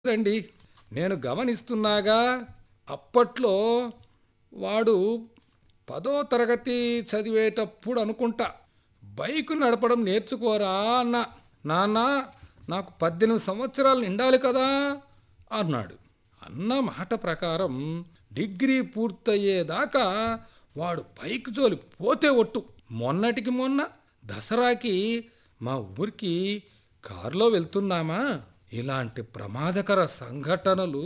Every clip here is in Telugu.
రండి నేను గమనిస్తున్నాగా అప్పట్లో వాడు పదో తరగతి చదివేటప్పుడు అనుకుంటా బైకు నడపడం నేర్చుకోరా అన్న నాన్న నాకు పద్దెనిమిది సంవత్సరాలు నిండాలి కదా అన్నాడు అన్న మాట ప్రకారం డిగ్రీ పూర్తయ్యేదాకా వాడు బైక్ జోలి పోతే ఒట్టు మొన్నటికి మొన్న దసరాకి మా ఊరికి కారులో వెళ్తున్నామా ఇలాంటి ప్రమాదకర సంఘటనలు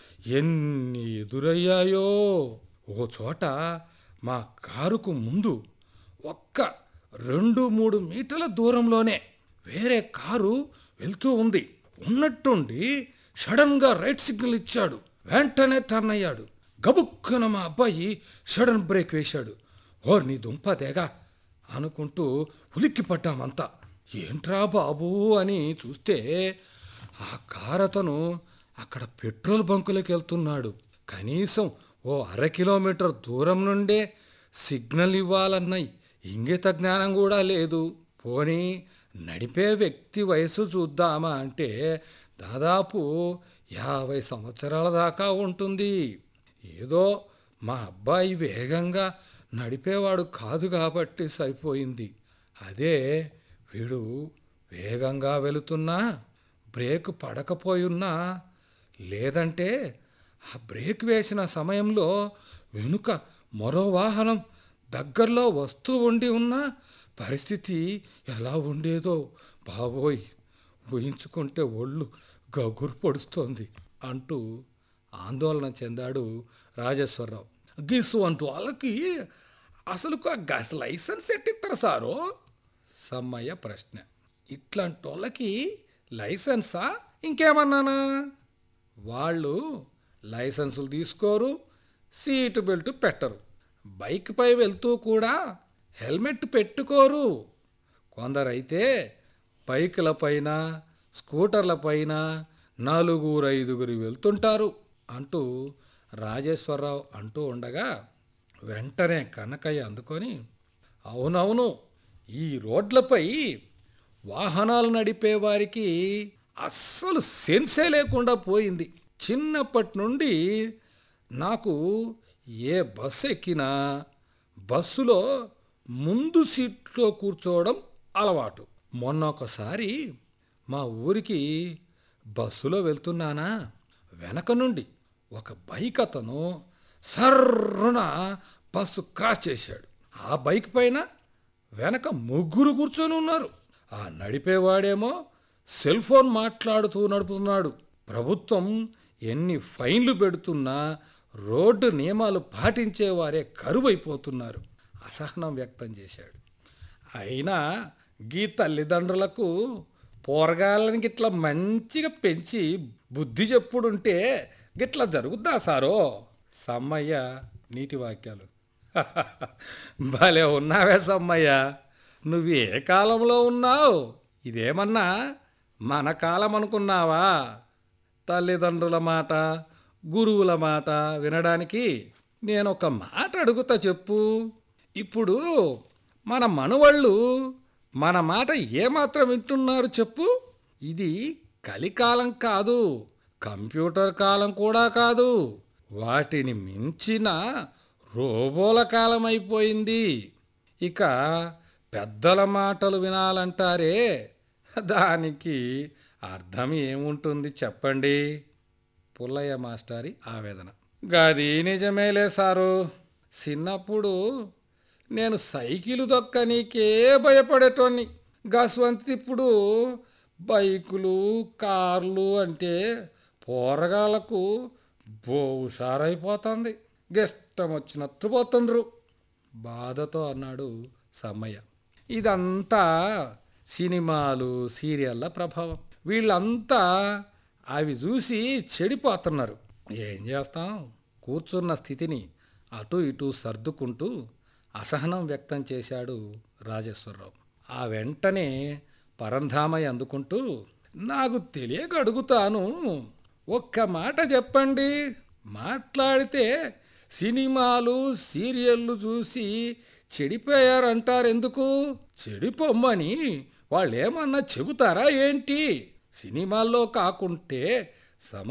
ఎన్ని ఎదురయ్యాయో ఓ చోట మా కారుకు ముందు ఒక్క రెండు మూడు మీటర్ల దూరంలోనే వేరే కారు వెళ్తూ ఉంది ఉన్నట్టుండి సడన్గా రైట్ సిగ్నల్ ఇచ్చాడు వెంటనే టర్న్ అయ్యాడు గబుక్కున మా అబ్బాయి సడన్ బ్రేక్ వేశాడు ఓ నీ దుంపదేగా అనుకుంటూ ఉలిక్కి పడ్డామంతా ఏంట్రా బాబు అని చూస్తే ఆ కారతను అక్కడ పెట్రోల్ బంకులోకి వెళ్తున్నాడు కనీసం ఓ అర కిలోమీటర్ దూరం నుండే సిగ్నల్ ఇవ్వాలన్న ఇంగిత జ్ఞానం కూడా లేదు పోనీ నడిపే వ్యక్తి వయసు చూద్దామా అంటే దాదాపు యాభై సంవత్సరాల దాకా ఉంటుంది ఏదో మా అబ్బాయి వేగంగా నడిపేవాడు కాదు కాబట్టి సరిపోయింది అదే వీడు వేగంగా వెళుతున్నా బ్రేక్ పడకపోయున్నా లేదంటే ఆ బ్రేక్ వేసిన సమయంలో వెనుక మరో వాహనం దగ్గరలో వస్తూ ఉండి ఉన్న పరిస్థితి ఎలా ఉండేదో బాబోయ్ ఊహించుకుంటే ఒళ్ళు గగురు పొడుస్తోంది అంటూ ఆందోళన చెందాడు రాజేశ్వరరావు గీసు అంటూ వాళ్ళకి అసలు గస్ లైసెన్స్ ఎట్టిస్తారు సారు సమ్మయ్య ప్రశ్న ఇట్లాంటి వాళ్ళకి లైసెన్సా ఇంకేమన్నానా వాళ్ళు లైసెన్సులు తీసుకోరు సీటు బెల్ట్ పెట్టరు బైక్పై వెళ్తూ కూడా హెల్మెట్ పెట్టుకోరు కొందరైతే బైకులపైన స్కూటర్లపైన నలుగురు ఐదుగురు వెళ్తుంటారు అంటూ రాజేశ్వరరావు అంటూ ఉండగా వెంటనే కనకయ్య అందుకొని అవునవును ఈ రోడ్లపై వాహనాలు నడిపే వారికి అస్సలు సెన్సే లేకుండా పోయింది చిన్నప్పటి నుండి నాకు ఏ బస్సు ఎక్కినా బస్సులో ముందు సీట్లో కూర్చోవడం అలవాటు మొన్న ఒకసారి మా ఊరికి బస్సులో వెళ్తున్నానా వెనక నుండి ఒక బైక్ అతను సర్రున బస్సు క్రాస్ చేశాడు ఆ బైక్ పైన వెనక ముగ్గురు కూర్చొని ఉన్నారు ఆ నడిపేవాడేమో సెల్ ఫోన్ మాట్లాడుతూ నడుపుతున్నాడు ప్రభుత్వం ఎన్ని ఫైన్లు పెడుతున్నా రోడ్డు నియమాలు పాటించేవారే కరువైపోతున్నారు అసహనం వ్యక్తం చేశాడు అయినా గీ తల్లిదండ్రులకు పోరగాళ్ళని గిట్లా మంచిగా పెంచి బుద్ధి చెప్పుడుంటే గిట్లా జరుగుద్దా సారో సమ్మయ్య నీతి వాక్యాలు భలే ఉన్నావే సమ్మయ్య నువ్వు ఏ కాలంలో ఉన్నావు ఇదేమన్నా మన కాలం అనుకున్నావా తల్లిదండ్రుల మాట గురువుల మాట వినడానికి నేను ఒక మాట అడుగుతా చెప్పు ఇప్పుడు మన మనవళ్ళు మన మాట ఏమాత్రం వింటున్నారు చెప్పు ఇది కలికాలం కాదు కంప్యూటర్ కాలం కూడా కాదు వాటిని మించిన రోబోల కాలం అయిపోయింది ఇక పెద్దల మాటలు వినాలంటారే దానికి అర్థం ఏముంటుంది చెప్పండి పుల్లయ్య మాస్టారి ఆవేదన గది నిజమేలే సారు చిన్నప్పుడు నేను సైకిలు దొక్కనీకే భయపడేటోని గస్వంతి ఇప్పుడు బైకులు కార్లు అంటే పోరగాళ్ళకు బో హుషారైపోతుంది గెస్టం వచ్చినట్టు పోతుండ్రు బాధతో అన్నాడు సమ్మయ్య ఇదంతా సినిమాలు సీరియళ్ళ ప్రభావం వీళ్ళంతా అవి చూసి చెడిపోతున్నారు ఏం చేస్తాం కూర్చున్న స్థితిని అటు ఇటు సర్దుకుంటూ అసహనం వ్యక్తం చేశాడు రాజేశ్వరరావు ఆ వెంటనే పరంధామయ్య అందుకుంటూ నాకు తెలియక అడుగుతాను ఒక్క మాట చెప్పండి మాట్లాడితే సినిమాలు సీరియళ్ళు చూసి చెడిపోయారంటారెందుకు చెడిపోమ్మని వాళ్ళేమన్నా చెబుతారా ఏంటి సినిమాల్లో కాకుంటే సమ